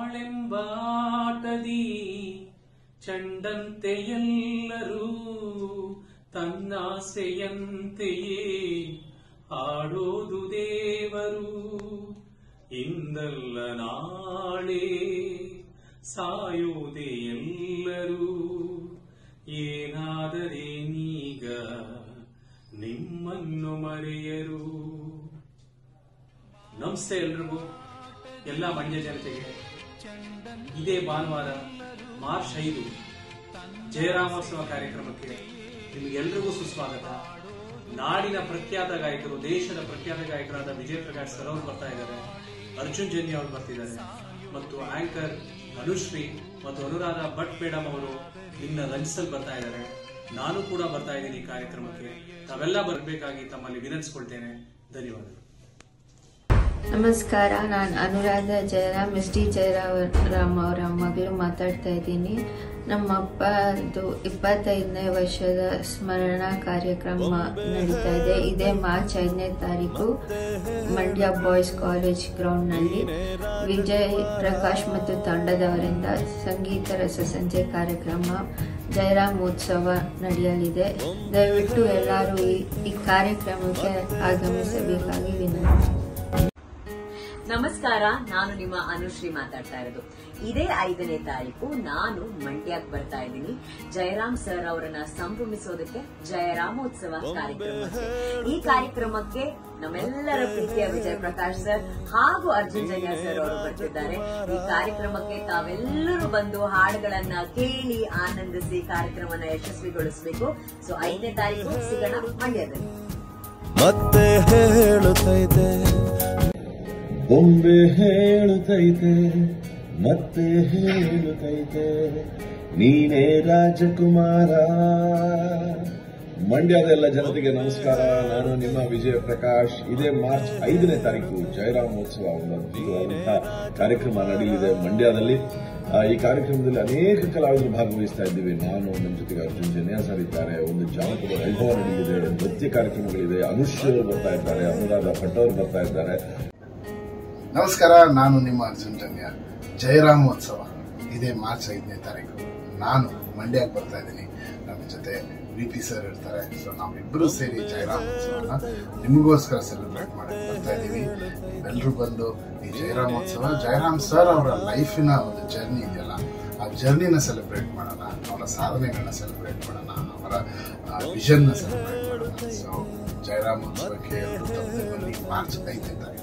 ಬಾಳೆಂಬಾಟದಿ ಚಂಡಂತೆ ಎಲ್ಲರೂ ತನ್ನಾಸೆಯಂತೆಯೇ ಆಡೋದು ದೇವರು ಇಂದಲ್ಲ ನಾಳೆ ಸಾಯೋದೆ ಎಲ್ಲರೂ ಏನಾದರೇನೀಗ ನಿಮ್ಮನ್ನು ಮರೆಯರು ನಮಸ್ತೆ ಎಲ್ರಿಗೂ ಎಲ್ಲ ಮಂಡ್ಯ ಜನತೆಗೆ ಇದೇ ಭಾನುವಾರ ಮಾರ್ಚ್ ಐದು ಜಯರಾಮೋತ್ಸವ ಕಾರ್ಯಕ್ರಮಕ್ಕೆ ನಿಮಗೆಲ್ರಿಗೂ ಸುಸ್ವಾಗತ ನಾಡಿನ ಪ್ರಖ್ಯಾತ ಗಾಯಕರು ದೇಶದ ಪ್ರಖ್ಯಾತ ಗಾಯಕರಾದ ವಿಜಯ್ ಪ್ರಕಾಶ್ ಸರ್ ಅವರು ಬರ್ತಾ ಇದ್ದಾರೆ ಅರ್ಜುನ್ ಜನ್ಯ ಅವರು ಬರ್ತಿದ್ದಾರೆ ಮತ್ತು ಆಂಕರ್ ಅನುಶ್ರೀ ಮತ್ತು ಅನುರಾಧ ಭಟ್ ಮೇಡಮ್ ಅವರು ನಿನ್ನ ರಂಜಿಸಲ್ ಬರ್ತಾ ಇದ್ದಾರೆ ನಾನು ಕೂಡ ಬರ್ತಾ ಇದ್ದೀನಿ ಈ ಕಾರ್ಯಕ್ರಮಕ್ಕೆ ತಾವೆಲ್ಲ ಬರಬೇಕಾಗಿ ತಮ್ಮಲ್ಲಿ ವಿನಂತಿಸ್ಕೊಳ್ತೇನೆ ಧನ್ಯವಾದಗಳು ನಮಸ್ಕಾರ ನಾನು ಅನುರಾಧ ಜಯರಾಮ್ ಎಸ್ ಡಿ ಜಯರಾಮ್ ಅವರ ಮಗಳು ಮಾತಾಡ್ತಾ ಇದ್ದೀನಿ ನಮ್ಮ ಅಪ್ಪದು ಇಪ್ಪತ್ತೈದನೇ ವರ್ಷದ ಸ್ಮರಣಾ ಕಾರ್ಯಕ್ರಮ ನಡೀತಾ ಇದೆ ಇದೇ ಮಾರ್ಚ್ ಐದನೇ ತಾರೀಕು ಮಂಡ್ಯ ಬಾಯ್ಸ್ ಕಾಲೇಜ್ ಗ್ರೌಂಡ್ನಲ್ಲಿ ವಿಜಯ್ ಪ್ರಕಾಶ್ ಮತ್ತು ತಂಡದವರಿಂದ ಸಂಗೀತ ರಸಸಂಜೆ ಕಾರ್ಯಕ್ರಮ ಜಯರಾಮ್ ಉತ್ಸವ ನಡೆಯಲಿದೆ ದಯವಿಟ್ಟು ಎಲ್ಲರೂ ಈ ಈ ಕಾರ್ಯಕ್ರಮಕ್ಕೆ ಆಗಮಿಸಬೇಕಾಗಿ ವಿನಂತಿ ನಮಸ್ಕಾರ ನಾನು ನಿಮ್ಮ ಅನುಶ್ರೀ ಮಾತಾಡ್ತಾ ಇರೋದು ಇದೇ ಐದನೇ ತಾರೀಕು ನಾನು ಮಂಡ್ಯಕ್ಕೆ ಬರ್ತಾ ಇದ್ದೀನಿ ಜಯರಾಮ್ ಸರ್ ಅವರನ್ನ ಸಂಭ್ರಮಿಸೋದಕ್ಕೆ ಜಯರಾಮೋತ್ಸವ ಕಾರ್ಯಕ್ರಮಕ್ಕೆ ಈ ಕಾರ್ಯಕ್ರಮಕ್ಕೆ ನಮ್ಮೆಲ್ಲರ ಪ್ರೀತಿಯ ವಿಜಯ್ ಪ್ರಕಾಶ್ ಸರ್ ಹಾಗೂ ಅರ್ಜುನ್ ಜನ್ಯ ಸರ್ ಅವರು ಬರ್ತಿದ್ದಾರೆ ಈ ಕಾರ್ಯಕ್ರಮಕ್ಕೆ ತಾವೆಲ್ಲರೂ ಬಂದು ಹಾಡುಗಳನ್ನ ಕೇಳಿ ಆನಂದಿಸಿ ಕಾರ್ಯಕ್ರಮನ ಯಶಸ್ವಿಗೊಳಿಸಬೇಕು ಸೊ ಐದನೇ ತಾರೀಕು ಸಿಗೋಣ ಮಂಡ್ಯದಲ್ಲಿ ಮತ್ತೆ ಹೇಳುತ್ತೈತೆ ಬೊಂಬೆ ಹೇಳುತ್ತೈತೆ ಮತ್ತೆ ಹೇಳುತ್ತೈತೆ ನೀನೇ ರಾಜಕುಮಾರ ಮಂಡ್ಯದ ಎಲ್ಲ ಜನತೆಗೆ ನಮಸ್ಕಾರ ನಾನು ನಿಮ್ಮ ವಿಜಯ ಪ್ರಕಾಶ್ ಇದೇ ಮಾರ್ಚ್ ಐದನೇ ತಾರೀಕು ಜಯರಾಮೋತ್ಸವ ಒಂದು ಅದ್ಭುತವಾದಂತಹ ಕಾರ್ಯಕ್ರಮ ನಡೆಯಲಿದೆ ಮಂಡ್ಯದಲ್ಲಿ ಆ, ಈ ಕಾರ್ಯಕ್ರಮದಲ್ಲಿ ಅನೇಕ ಕಲಾವಿದರು ಭಾಗವಹಿಸ್ತಾ ಇದ್ದೀವಿ ನಾನು ನಮ್ಮ ಜೊತೆಗೆ ಅರ್ಜುನ್ ಜನ್ಯ ಸರ್ ಇದ್ದಾರೆ ಒಂದು ಜಾನಪದ ವೈಭವ ನಡೆಯಲಿದೆ ನೃತ್ಯ ಕಾರ್ಯಕ್ರಮಗಳಿದೆ ಅನುಶ್ರೀ ಅವರು ಬರ್ತಾ ಇದ್ದಾರೆ ಅನುರಾಧ ಭಟ್ ಅವರು ಬರ್ತಾ ಇದ್ದಾರೆ ನಮಸ್ಕಾರ ನಾನು ನಿಮ್ಮ ಅರ್ಜುನ್ ಜನ್ಯ ಜಯರಾಮೋತ್ಸವ ಇದೇ ಮಾರ್ಚ್ ಐದನೇ ತಾರೀಕು ನಾನು ಮಂಡ್ಯಕ್ಕೆ ಬರ್ತಾ ಇದ್ದೀನಿ ನಮ್ಮ ಜೊತೆ ವಿ ಪಿ ಸರ್ ಇರ್ತಾರೆ ಸೊ ನಾವಿಬ್ಬರು ಸೇರಿ ಜಯರಾಮೋತ್ಸವನ ನಿಮಗೋಸ್ಕರ ಸೆಲೆಬ್ರೇಟ್ ಮಾಡಕ್ಕೆ ಬರ್ತಾ ಇದ್ದೀವಿ ಎಲ್ಲರೂ ಬಂದು ಈ ಜಯರಾಮೋತ್ಸವ ಜಯರಾಮ್ ಸರ್ ಅವರ ಲೈಫಿನ ಒಂದು ಜರ್ನಿ ಇದೆಯಲ್ಲ ಆ ಜರ್ನಿನ ಸೆಲೆಬ್ರೇಟ್ ಮಾಡೋಣ ಅವರ ಸಾಧನೆಗಳನ್ನ ಸೆಲೆಬ್ರೇಟ್ ಮಾಡೋಣ ಅವರ ವಿಷನ್ನ ಸೆಲೆಬ್ರೇಟ್ ಮಾಡೋಣ ಸೊ ಜಯರಾಮೋತ್ಸವಕ್ಕೆ ಎಲ್ಲರೂ ತಪ್ಪದೆ ಬನ್ನಿ ಮಾರ್ಚ್ ಐದನೇ ತಾರೀಕು